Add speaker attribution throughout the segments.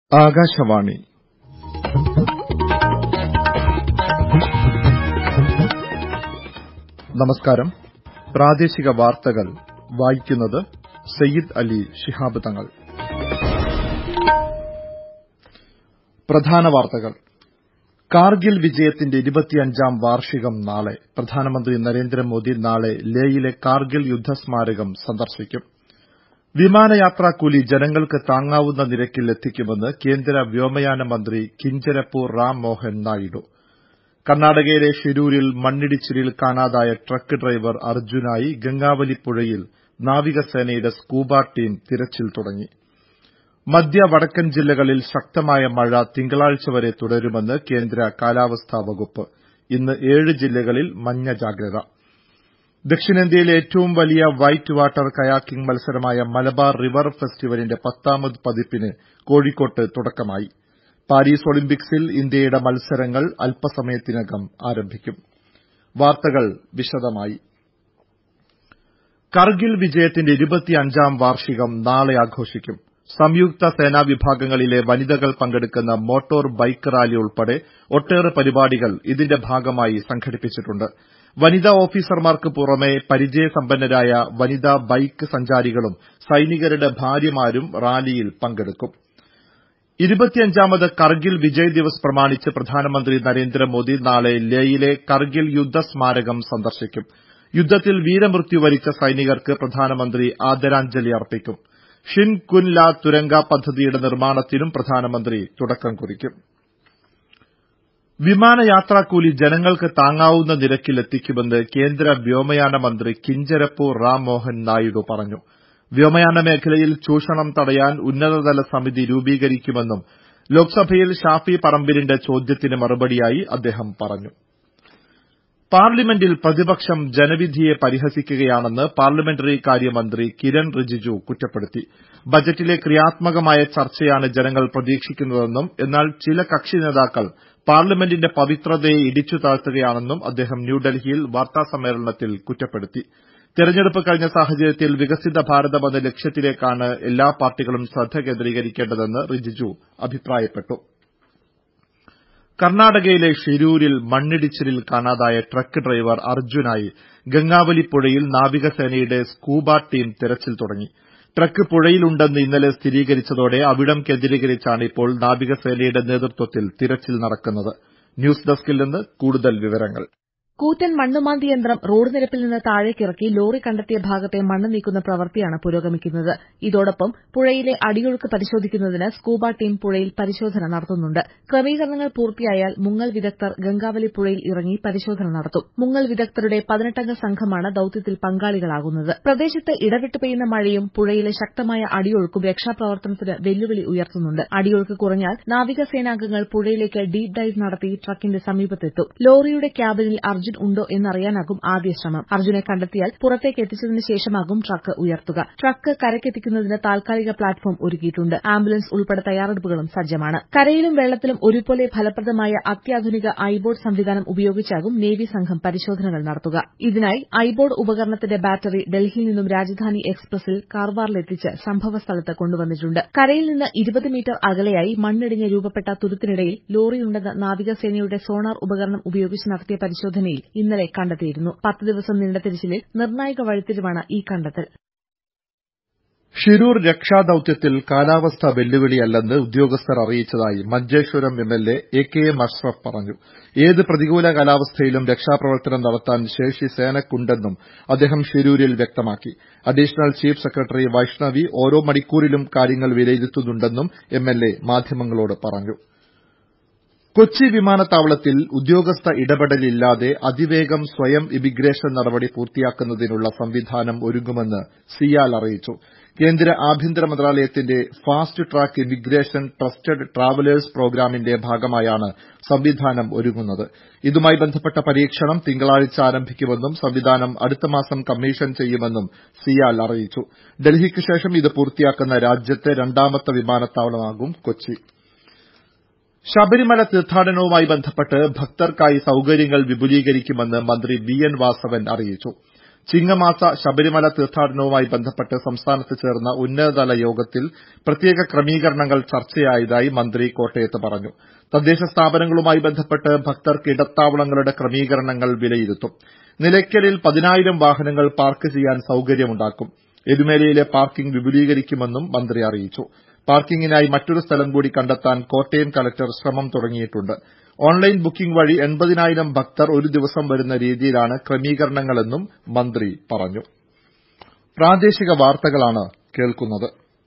Speaker 1: ആകാശവാണി നമസ്കാരം പ്രാദേശിക വാർത്തകൾ വായിക്കുന്നത് സയ്യിദ് അലി ശിഹാബ് തങ്ങൾ പ്രധാന വാർത്തകൾ കാർഗിൽ വിജയത്തിന്റെ ഇരുപത്തിയഞ്ചാം വാർഷികം നാളെ പ്രധാനമന്ത്രി നരേന്ദ്രമോദി നാളെ ലേയിലെ കാർഗിൽ യുദ്ധസ്മാരകം സന്ദർശിക്കും വിമാനയാത്രാക്കൂലി ജനങ്ങൾക്ക് താങ്ങാവുന്ന നിരക്കിൽ എത്തിക്കുമെന്ന് കേന്ദ്ര വ്യോമയാന മന്ത്രി കിഞ്ചരപ്പു റാം മോഹൻ നായിഡു കർണാടകയിലെ ഷിരൂരിൽ മണ്ണിടിച്ചിലിൽ കാണാതായ ട്രക്ക് ഡ്രൈവർ അർജുനായി ഗംഗാവലി പുഴയിൽ നാവികസേനയുടെ സ്കൂബ ടീം തിരച്ചിൽ തുടങ്ങി മധ്യ വടക്കൻ ജില്ലകളിൽ ശക്തമായ മഴ തിങ്കളാഴ്ച വരെ തുടരുമെന്ന് കേന്ദ്ര കാലാവസ്ഥാ വകുപ്പ് ഇന്ന് ഏഴ് ജില്ലകളിൽ മഞ്ഞ ജാഗ്രത ദക്ഷിണേന്ത്യയിലെ ഏറ്റവും വലിയ വൈറ്റ് വാട്ടർ കയാക്കിംഗ് മത്സരമായ മലബാർ റിവർ ഫെസ്റ്റിവലിന്റെ പത്താമത് പതിപ്പിന് കോഴിക്കോട്ട് തുടക്കമായി പാരീസ് ഒളിമ്പിക്സിൽ ഇന്ത്യയുടെ മത്സരങ്ങൾ അല്പസമയത്തിനകം ആരംഭിക്കും വാർത്തകൾ വിശദമായി കർഗിൽ വിജയത്തിന്റെ ഇരുപത്തിയഞ്ചാം വാർഷികം നാളെ ആഘോഷിക്കും സംയുക്ത സേനാ വിഭാഗങ്ങളിലെ വനിതകൾ പങ്കെടുക്കുന്ന മോട്ടോർ ബൈക്ക് റാലി ഉൾപ്പെടെ ഒട്ടേറെ പരിപാടികൾ ഇതിന്റെ ഭാഗമായി സംഘടിപ്പിച്ചിട്ടുണ്ട് വനിതാ ഓഫീസർമാർക്ക് പുറമെ പരിചയസമ്പന്നരായ വനിതാ ബൈക്ക് സഞ്ചാരികളും സൈനികരുടെ ഭാര്യമാരും റാലിയിൽ പങ്കെടുക്കും ഇരുപത്തിയഞ്ചാമത് കർഗിൽ വിജയ് ദിവസ് പ്രമാണിച്ച് പ്രധാനമന്ത്രി നരേന്ദ്രമോദി നാളെ ലേയിലെ കർഗിൽ യുദ്ധസ്മാരകം സന്ദർശിക്കും യുദ്ധത്തിൽ വീരമൃത്യു വരിച്ച സൈനികർക്ക് പ്രധാനമന്ത്രി ആദരാഞ്ജലി അർപ്പിക്കും ഷിൻ കുൻ ല തുരങ്ക പദ്ധതിയുടെ നിർമ്മാണത്തിനും പ്രധാനമന്ത്രി തുടക്കം കുറിക്കും വിമാനയാത്രാക്കൂലി ജനങ്ങൾക്ക് താങ്ങാവുന്ന നിരക്കിൽ എത്തിക്കുമെന്ന് കേന്ദ്ര വ്യോമയാന മന്ത്രി കിഞ്ചരപ്പു റാം മോഹൻ നായിഡു പറഞ്ഞു വ്യോമയാന മേഖലയിൽ ചൂഷണം തടയാൻ ഉന്നതതല സമിതി രൂപീകരിക്കുമെന്നും ലോക്സഭയിൽ ഷാഫി പറമ്പിലിന്റെ ചോദ്യത്തിന് മറുപടിയായി അദ്ദേഹം പറഞ്ഞു പാർലമെന്റിൽ പ്രതിപക്ഷം ജനവിധിയെ പരിഹസിക്കുകയാണെന്ന് പാർലമെന്ററി കാര്യമന്ത്രി കിരൺ റിജിജു കുറ്റപ്പെടുത്തി ബജറ്റിലെ ക്രിയാത്മകമായ ചർച്ചയാണ് ജനങ്ങൾ പ്രതീക്ഷിക്കുന്നതെന്നും എന്നാൽ ചില കക്ഷി നേതാക്കൾ പാർലമെന്റിന്റെ പവിത്രതയെ ഇടിച്ചു താഴ്ത്തുകയാണെന്നും അദ്ദേഹം ന്യൂഡൽഹിയിൽ വാർത്താസമ്മേളനത്തിൽ കുറ്റപ്പെടുത്തി തെരഞ്ഞെടുപ്പ് കഴിഞ്ഞ സാഹചര്യത്തിൽ വികസിത ഭാരതം എന്ന ലക്ഷ്യത്തിലേക്കാണ് എല്ലാ പാർട്ടികളും ശ്രദ്ധ കേന്ദ്രീകരിക്കേണ്ടതെന്ന് റിജിജു അഭിപ്രായപ്പെട്ടു കർണാടകയിലെ ഷിരൂരിൽ മണ്ണിടിച്ചിലിൽ കാണാതായ ട്രക്ക് ഡ്രൈവർ അർജുനായി ഗംഗാവലി പുഴയിൽ നാവികസേനയുടെ സ്കൂബ ടീം തെരച്ചിൽ തുടങ്ങി ട്രക്ക് പുഴയിലുണ്ടെന്ന് ഇന്നലെ സ്ഥിരീകരിച്ചതോടെ അവിടം കേന്ദ്രീകരിച്ചാണ് ഇപ്പോൾ നാവികസേനയുടെ നേതൃത്വത്തിൽ തിരച്ചിൽ നടക്കുന്നത് ന്യൂസ് ഡെസ്കിൽ നിന്ന് കൂടുതൽ വിവരങ്ങൾ
Speaker 2: കൂറ്റൻ മണ്ണുമാന്തി യന്ത്രം റോഡ് നിരപ്പിൽ നിന്ന് താഴേക്കിറക്കി ലോറി കണ്ടെത്തിയ ഭാഗത്തെ മണ്ണ് നീക്കുന്ന പ്രവൃത്തിയാണ് പുരോഗമിക്കുന്നത് ഇതോടൊപ്പം പുഴയിലെ അടിയൊഴുക്ക് പരിശോധിക്കുന്നതിന് സ്കൂബ ടീം പുഴയിൽ പരിശോധന നടത്തുന്നുണ്ട് ക്രമീകരണങ്ങൾ പൂർത്തിയായാൽ മുങ്ങൽ വിദഗ്ധർ ഗംഗാവലി പുഴയിൽ ഇറങ്ങി പരിശോധന നടത്തും മുങ്ങൽ വിദഗ്ധരുടെ പതിനെട്ടംഗ സംഘമാണ് ദൌത്യത്തിൽ പങ്കാളികളാകുന്നത് പ്രദേശത്ത് ഇടവിട്ട് പെയ്യുന്ന മഴയും പുഴയിലെ ശക്തമായ അടിയൊഴുക്കും രക്ഷാപ്രവർത്തനത്തിന് വെല്ലുവിളി ഉയർത്തുന്നുണ്ട് അടിയൊഴുക്ക് കുറഞ്ഞാൽ നാവികസേനാംഗങ്ങൾ പുഴയിലേക്ക് ഡീപ് ഡൈവ് നടത്തി ട്രക്കിന്റെ സമീപത്തെത്തും ലോറിയുടെ ക്യാബിനിൽ അർജുൻ ഉണ്ടോ എന്നറിയാനാകും ആദ്യ ശ്രമം അർജുനെ കണ്ടെത്തിയാൽ പുറത്തേക്ക് എത്തിച്ചതിന് ശേഷമാകും ട്രക്ക് ഉയർത്തുക ട്രക്ക് കരയ്ക്കെത്തിക്കുന്നതിന് താൽക്കാലിക പ്ലാറ്റ്ഫോം ഒരുക്കിയിട്ടുണ്ട് ആംബുലൻസ് ഉൾപ്പെടെ തയ്യാറെടുപ്പുകളും സജ്ജമാണ് കരയിലും വെള്ളത്തിലും ഒരുപോലെ ഫലപ്രദമായ അത്യാധുനിക ഐബോർഡ് സംവിധാനം ഉപയോഗിച്ചാകും നേവി സംഘം പരിശോധനകൾ നടത്തുക ഇതിനായി ഐബോർഡ് ഉപകരണത്തിന്റെ ബാറ്ററി ഡൽഹിയിൽ നിന്നും രാജധാനി എക്സ്പ്രസിൽ കാർവാറിലെത്തിച്ച് സംഭവസ്ഥലത്ത് കൊണ്ടുവന്നിട്ടുണ്ട് കരയിൽ നിന്ന് ഇരുപത് മീറ്റർ അകലെയായി മണ്ണിടിഞ്ഞ് രൂപപ്പെട്ട തുരുത്തിനിടയിൽ ലോറിയുണ്ടെന്ന് നാവികസേനയുടെ സോണാർ ഉപകരണം ഉപയോഗിച്ച് നടത്തിയ പരിശോധനയിൽ ഇന്നലെ കണ്ടെത്തിയിരുന്നു പത്ത് ദിവസം നീണ്ട തിരച്ചിലിൽ നിർണായക വഴിത്തിരിവാണ് ഈ കണ്ടെത്തൽ
Speaker 1: ഷിരൂർ രക്ഷാദൌത്യത്തിൽ കാലാവസ്ഥ വെല്ലുവിളിയല്ലെന്ന് ഉദ്യോഗസ്ഥർ അറിയിച്ചതായി Manjeshwaram MLA A K M Ashraf പറഞ്ഞു ഏത് പ്രതികൂല കാലാവസ്ഥയിലും രക്ഷാപ്രവർത്തനം നടത്താൻ ശേഷി സേനയ്ക്കുണ്ടെന്നും അദ്ദേഹം ഷിരൂരിൽ വ്യക്തമാക്കി അഡീഷണൽ ചീഫ് സെക്രട്ടറി വൈഷ്ണവി ഓരോ മണിക്കൂറിലും കാര്യങ്ങൾ വിലയിരുത്തുന്നുണ്ടെന്നും എംഎൽഎ മാധ്യമങ്ങളോട് പറഞ്ഞു കൊച്ചി വിമാനത്താവളത്തിൽ ഉദ്യോഗസ്ഥ ഇടപെടലില്ലാതെ അതിവേഗം സ്വയം ഇമിഗ്രേഷൻ നടപടി പൂർത്തിയാക്കുന്നതിനുള്ള സംവിധാനം ഒരുങ്ങുമെന്ന് സിയാൽ അറിയിച്ചു കേന്ദ്ര ആഭ്യന്തര മന്ത്രാലയത്തിന്റെ fast track immigration trusted travellers പ്രോഗ്രാമിന്റെ ഭാഗമായാണ് സംവിധാനം ഒരുങ്ങുന്നത് ഇതുമായി ബന്ധപ്പെട്ട പരീക്ഷണം തിങ്കളാഴ്ച ആരംഭിക്കുമെന്നും സംവിധാനം അടുത്ത മാസം കമ്മീഷൻ ചെയ്യുമെന്നും സിയാൽ അറിയിച്ചു ഡൽഹിക്ക് ശേഷം ഇത് പൂർത്തിയാക്കുന്ന രാജ്യത്തെ രണ്ടാമത്തെ വിമാനത്താവളമാകും കൊച്ചി ശബരിമല തീർത്ഥാടനവുമായി ബന്ധപ്പെട്ട് ഭക്തർക്കായി സൌകര്യങ്ങൾ വിപുലീകരിക്കുമെന്ന് മന്ത്രി വി എൻ വാസവൻ അറിയിച്ചു ചിങ്ങമാസ ശബരിമല തീർത്ഥാടനവുമായി ബന്ധപ്പെട്ട് സംസ്ഥാനത്ത് ചേർന്ന ഉന്നതതല യോഗത്തിൽ പ്രത്യേക ക്രമീകരണങ്ങൾ ചർച്ചയായതായി മന്ത്രി കോട്ടയത്ത് പറഞ്ഞു തദ്ദേശ സ്ഥാപനങ്ങളുമായി ബന്ധപ്പെട്ട് ഭക്തർക്ക് ഇടത്താവളങ്ങളുടെ ക്രമീകരണങ്ങൾ വിലയിരുത്തും നിലയ്ക്കലിൽ പതിനായിരം വാഹനങ്ങൾ പാർക്ക് ചെയ്യാൻ സൌകര്യമുണ്ടാക്കും എരുമേലിയിലെ പാർക്കിംഗ് വിപുലീകരിക്കുമെന്നും മന്ത്രി അറിയിച്ചു പാർക്കിംഗിനായി മറ്റൊരു സ്ഥലം കൂടി കണ്ടെത്താൻ കോട്ടയം കലക്ടർ ശ്രമം തുടങ്ങിയിട്ടുണ്ട് ഓൺലൈൻ ബുക്കിംഗ് വഴി എൺപതിനായിരം ഭക്തർ ഒരു ദിവസം വരുന്ന രീതിയിലാണ് ക്രമീകരണങ്ങളെന്നും മന്ത്രി പറഞ്ഞു പ്രാദേശിക വാർത്തകളാണ് കേൾക്കുന്നത്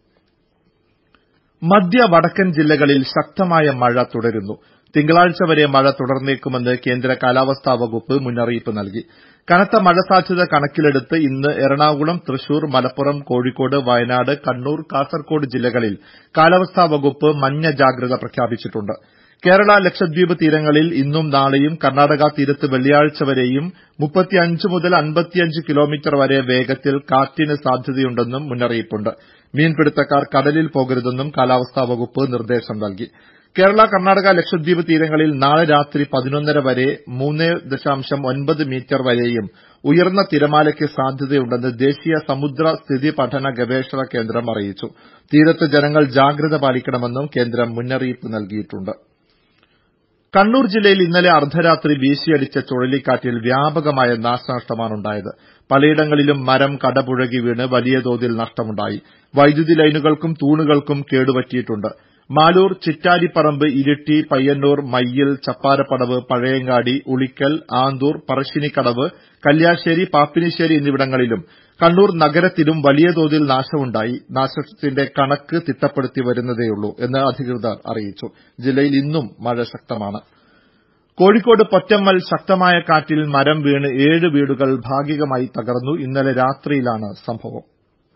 Speaker 1: മധ്യ വടക്കൻ ജില്ലകളിൽ ശക്തമായ മഴ തുടരുന്നു തിങ്കളാഴ്ച വരെ മഴ തുടർന്നേക്കുമെന്ന് കേന്ദ്ര കാലാവസ്ഥാ വകുപ്പ് മുന്നറിയിപ്പ് നൽകി കനത്ത മഴ സാധ്യത കണക്കിലെടുത്ത് ഇന്ന് എറണാകുളം തൃശൂർ മലപ്പുറം കോഴിക്കോട് വയനാട് കണ്ണൂർ കാസർകോട് ജില്ലകളിൽ കാലാവസ്ഥാ വകുപ്പ് മഞ്ഞ ജാഗ്രത പ്രഖ്യാപിച്ചിട്ടുണ്ട് കേരള ലക്ഷദ്വീപ് തീരങ്ങളിൽ ഇന്നും നാളെയും കർണാടക തീരത്ത് വെള്ളിയാഴ്ച വരെയും മുപ്പത്തിയഞ്ച് മുതൽ അൻപത്തിയഞ്ച് കിലോമീറ്റർ വരെ വേഗത്തിൽ കാറ്റിന് സാധ്യതയുണ്ടെന്നും മുന്നറിയിപ്പുണ്ട് മീൻപിടുത്തക്കാർ കടലിൽ പോകരുതെന്നും കാലാവസ്ഥാ വകുപ്പ് നിർദ്ദേശം നൽകി കേരള കർണാടക ലക്ഷദ്വീപ് തീരങ്ങളിൽ നാളെ രാത്രി പതിനൊന്നര വരെ മൂന്ന് ദശാംശം ഒൻപത് മീറ്റർ വരെയും ഉയർന്ന തിരമാലയ്ക്ക് സാധ്യതയുണ്ടെന്ന് ദേശീയ സമുദ്ര സ്ഥിതി പഠന ഗവേഷണ കേന്ദ്രം അറിയിച്ചു തീരത്ത് ജനങ്ങൾ ജാഗ്രത പാലിക്കണമെന്നും കേന്ദ്രം മുന്നറിയിപ്പ് നൽകിയിട്ടുണ്ട് കണ്ണൂർ ജില്ലയിൽ ഇന്നലെ അർദ്ധരാത്രി വീശിയടിച്ച ചുഴലിക്കാറ്റിൽ വ്യാപകമായ നാശനഷ്ടമാണുണ്ടായത് പലയിടങ്ങളിലും മരം കടപുഴകി വീണ് വലിയ തോതിൽ നഷ്ടമുണ്ടായി വൈദ്യുതി ലൈനുകൾക്കും തൂണുകൾക്കും കേടുപറ്റിയിട്ടുണ്ട് മാലൂർ ചിറ്റാരിപ്പറമ്പ് ഇരിട്ടി പയ്യന്നൂർ മയ്യിൽ ചപ്പാരപ്പടവ് പഴയങ്ങാടി ഉളിക്കൽ ആന്തൂർ പറശ്ശിനിക്കടവ് കല്യാശ്ശേരി പാപ്പിനിശ്ശേരി എന്നിവിടങ്ങളിലും കണ്ണൂർ നഗരത്തിലും വലിയ തോതിൽ നാശമുണ്ടായി നാശത്തിന്റെ കണക്ക് തിട്ടപ്പെടുത്തി വരുന്നതേയുള്ളൂ എന്ന് അധികൃതർ അറിയിച്ചു ജില്ലയിൽ ഇന്നും മഴ ശക്തമാണ് കോഴിക്കോട് പൊറ്റമ്മൽ ശക്തമായ കാറ്റിൽ മരം വീണ് ഏഴ് വീടുകൾ ഭാഗികമായി തകർന്നു ഇന്നലെ രാത്രിയിലാണ് സംഭവം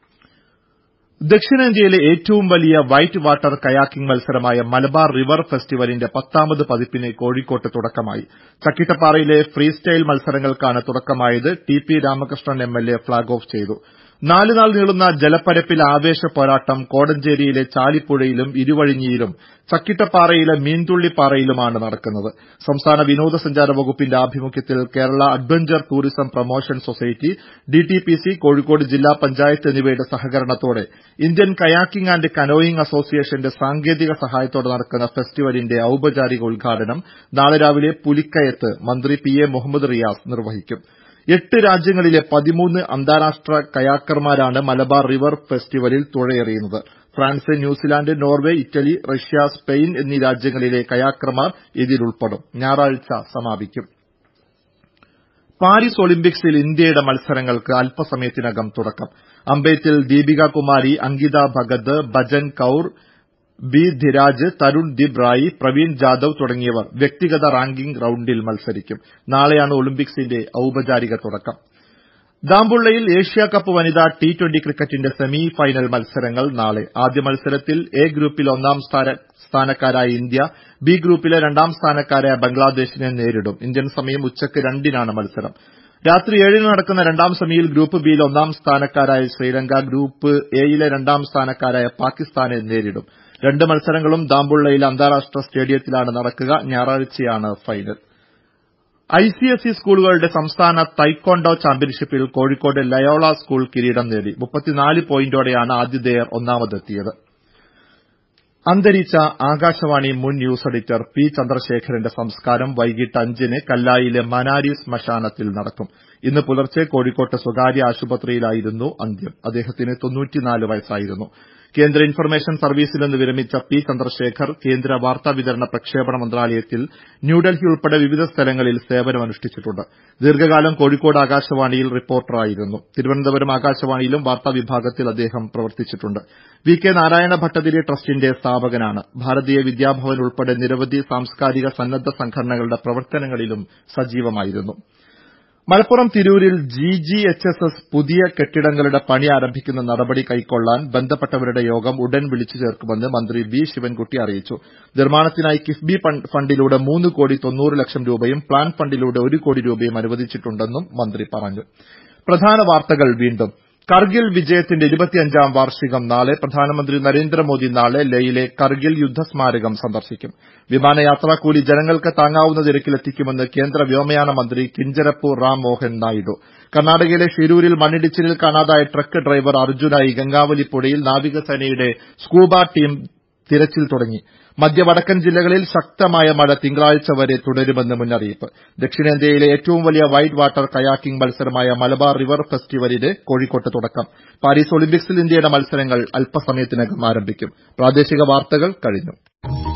Speaker 1: ദക്ഷിണേന്ത്യയിലെ ഏറ്റവും വലിയ വൈറ്റ് വാട്ടർ കയാക്കിംഗ് മത്സരമായ മലബാർ റിവർ ഫെസ്റ്റിവലിന്റെ പത്താമത് പതിപ്പിന് കോഴിക്കോട്ട് തുടക്കമായി ചക്കിട്ടപ്പാറയിലെ ഫ്രീ സ്റ്റൈൽ മത്സരങ്ങൾക്കാണ് തുടക്കമായത് T P Ramakrishnan MLA flag off ചെയ്തു നാല് നാൾ നീളുന്ന ജലപ്പരപ്പിൽ ആവേശ പോരാട്ടം കോടഞ്ചേരിയിലെ ചാലിപ്പുഴയിലും ഇരുവഴിഞ്ഞിയിലും ചക്കിട്ടപ്പാറയിലെ മീൻതുള്ളിപ്പാറയിലുമാണ് നടക്കുന്നത് സംസ്ഥാന വിനോദസഞ്ചാര വകുപ്പിന്റെ ആഭിമുഖ്യത്തിൽ Kerala adventure tourism promotion society DTPC Kozhikode ജില്ലാ പഞ്ചായത്ത് എന്നിവയുടെ സഹകരണത്തോടെ ഇന്ത്യൻ കയാക്കിംഗ് ആന്റ് കനോയിംഗ് അസോസിയേഷന്റെ സാങ്കേതിക സഹായത്തോടെ നടക്കുന്ന ഫെസ്റ്റിവലിന്റെ ഔപചാരിക ഉദ്ഘാടനം നാളെ രാവിലെ പുലിക്കയത്ത് മന്ത്രി പി എ മുഹമ്മദ് റിയാസ് നിർവഹിക്കും എട്ട് രാജ്യങ്ങളിലെ പതിമൂന്ന് അന്താരാഷ്ട്ര കയാക്കർമാരാണ് മലബാർ റിവർ ഫെസ്റ്റിവലിൽ തുഴയെറിയുന്നത് France New Zealand Norway Italy Russia Spain എന്നീ രാജ്യങ്ങളിലെ കയാക്കർമാർ ഇതിലുൾപ്പെടും ഞായറാഴ്ച സമാപിക്കും പാരീസ് ഒളിമ്പിക്സിൽ ഇന്ത്യയുടെ മത്സരങ്ങൾക്ക് അല്പസമയത്തിനകം തുടക്കം അമ്പെയ്ത്തിൽ ദീപിക കുമാരി അങ്കിത ഭഗത് ഭജൻ കൌർ ബി ധിരാജ് തരുൺ ദിബ് റായി പ്രവീൺ ജാദവ് തുടങ്ങിയവർ വ്യക്തിഗത റാങ്കിംഗ് റൌണ്ടിൽ മത്സരിക്കും നാളെയാണ് ഒളിമ്പിക്സിന്റെ ഔപചാരിക തുടക്കം ദാമ്പുള്ളയിൽ ഏഷ്യാകപ്പ് വനിതാ ടി ട്വന്റി ക്രിക്കറ്റിന്റെ സെമി ഫൈനൽ മത്സരങ്ങൾ നാളെ ആദ്യ മത്സരത്തിൽ എ ഗ്രൂപ്പിൽ ഒന്നാം സ്ഥാനക്കാരായ ഇന്ത്യ ബി ഗ്രൂപ്പിലെ രണ്ടാം സ്ഥാനക്കാരായ ബംഗ്ലാദേശിനെ നേരിടും ഇന്ത്യൻ സമയം ഉച്ചയ്ക്ക് രണ്ടിനാണ് മത്സരം രാത്രി ഏഴിന് നടക്കുന്ന രണ്ടാം സെമിയിൽ ഗ്രൂപ്പ് ബിയിൽ ഒന്നാം സ്ഥാനക്കാരായ ശ്രീലങ്ക ഗ്രൂപ്പ് എയിലെ രണ്ടാം സ്ഥാനക്കാരായ പാകിസ്ഥാനെ നേരിടും രണ്ട് മത്സരങ്ങളും ദാമ്പുള്ളയിലെ അന്താരാഷ്ട്ര സ്റ്റേഡിയത്തിലാണ് നടക്കുക ഞായറാഴ്ചയാണ് ഫൈനൽ ഐസിഎസ്ഇ സ്കൂളുകളുടെ സംസ്ഥാന തൈക്കോണ്ടോ ചാമ്പ്യൻഷിപ്പിൽ കോഴിക്കോട് ലയോള സ്കൂൾ കിരീടം നേടി മുപ്പത്തിനാല് പോയിന്റോടെയാണ് ആതിഥേയർ ഒന്നാമതെത്തിയത് അന്തരിച്ച ആകാശവാണി മുൻ ന്യൂസ് എഡിറ്റർ പി ചന്ദ്രശേഖരന്റെ സംസ്കാരം വൈകിട്ട് അഞ്ചിന് കല്ലായിലെ മനാരി ശ്മശാനത്തിൽ നടക്കും ഇന്ന് പുലർച്ചെ കോഴിക്കോട്ട് സ്വകാര്യ ആശുപത്രിയിലായിരുന്നു അന്ത്യം അദ്ദേഹത്തിന് തൊണ്ണൂറ്റിനാല് വയസ്സായിരുന്നു കേന്ദ്ര ഇൻഫർമേഷൻ സർവീസിൽ നിന്ന് വിരമിച്ച പി ചന്ദ്രശേഖർ കേന്ദ്ര വാർത്താവിതരണ പ്രക്ഷേപണ മന്ത്രാലയത്തിൽ ന്യൂഡൽഹി ഉൾപ്പെടെ വിവിധ സ്ഥലങ്ങളിൽ സേവനമനുഷ്ഠിച്ചിട്ടുണ്ട് ദീർഘകാലം കോഴിക്കോട് ആകാശവാണിയിൽ റിപ്പോർട്ടറായിരുന്നു തിരുവനന്തപുരം ആകാശവാണിയിലും വാർത്താ വിഭാഗത്തിൽ അദ്ദേഹം പ്രവർത്തിച്ചിട്ടുണ്ട് വി കെ നാരായണ ഭട്ടതിരി ട്രസ്റ്റിന്റെ സ്ഥാപകനാണ് ഭാരതീയ വിദ്യാഭവൻ ഉൾപ്പെടെ നിരവധി സാംസ്കാരിക സന്നദ്ധ സംഘടനകളുടെ പ്രവർത്തനങ്ങളിലും സജീവമായിരുന്നു മലപ്പുറം തിരൂരിൽ G G H S S പുതിയ കെട്ടിടങ്ങളുടെ പണി ആരംഭിക്കുന്ന നടപടി കൈക്കൊള്ളാൻ ബന്ധപ്പെട്ടവരുടെ യോഗം ഉടൻ വിളിച്ചു ചേർക്കുമെന്ന് മന്ത്രി വി ശിവൻകുട്ടി അറിയിച്ചു നിർമ്മാണത്തിനായി കിഫ്ബി ഫണ്ടിലൂടെ മൂന്ന് കോടി തൊണ്ണൂറ് ലക്ഷം രൂപയും പ്ലാൻ ഫണ്ടിലൂടെ ഒരു കോടി രൂപയും അനുവദിച്ചിട്ടുണ്ടെന്നും മന്ത്രി പറഞ്ഞു പ്രധാന വാർത്തകൾ വീണ്ടും കർഗിൽ വിജയത്തിന്റെ ഇരുപത്തിയഞ്ചാം വാർഷികം നാളെ പ്രധാനമന്ത്രി നരേന്ദ്രമോദി നാളെ ലേയിലെ കർഗിൽ യുദ്ധസ്മാരകം സന്ദർശിക്കും വിമാനയാത്രാ കൂലി ജനങ്ങൾക്ക് താങ്ങാവുന്ന നിരക്കിൽ എത്തിക്കുമെന്ന് കേന്ദ്ര വ്യോമയാന മന്ത്രി കിഞ്ചരപ്പു റാം മോഹൻ നായിഡു കർണാടകയിലെ ഷിരൂരിൽ മണ്ണിടിച്ചിലിൽ കാണാതായ ട്രക്ക് ഡ്രൈവർ അർജുനായി ഗംഗാവലി പുഴയിൽ നാവികസേനയുടെ സ്കൂബ ടീം തിരച്ചിൽ തുടങ്ങി മധ്യ വടക്കൻ ജില്ലകളിൽ ശക്തമായ മഴ തിങ്കളാഴ്ച വരെ തുടരുമെന്ന് മുന്നറിയിപ്പ് ദക്ഷിണേന്ത്യയിലെ ഏറ്റവും വലിയ വൈറ്റ് വാട്ടർ കയാക്കിംഗ് മത്സരമായ മലബാർ റിവർ ഫെസ്റ്റിവലിന് കോഴിക്കോട്ട് തുടക്കം പാരീസ് ഒളിമ്പിക്സിൽ ഇന്ത്യയുടെ മത്സരങ്ങൾ അല്പസമയത്തിനകം ആരംഭിക്കും പ്രാദേശിക വാർത്തകൾ കഴിഞ്ഞു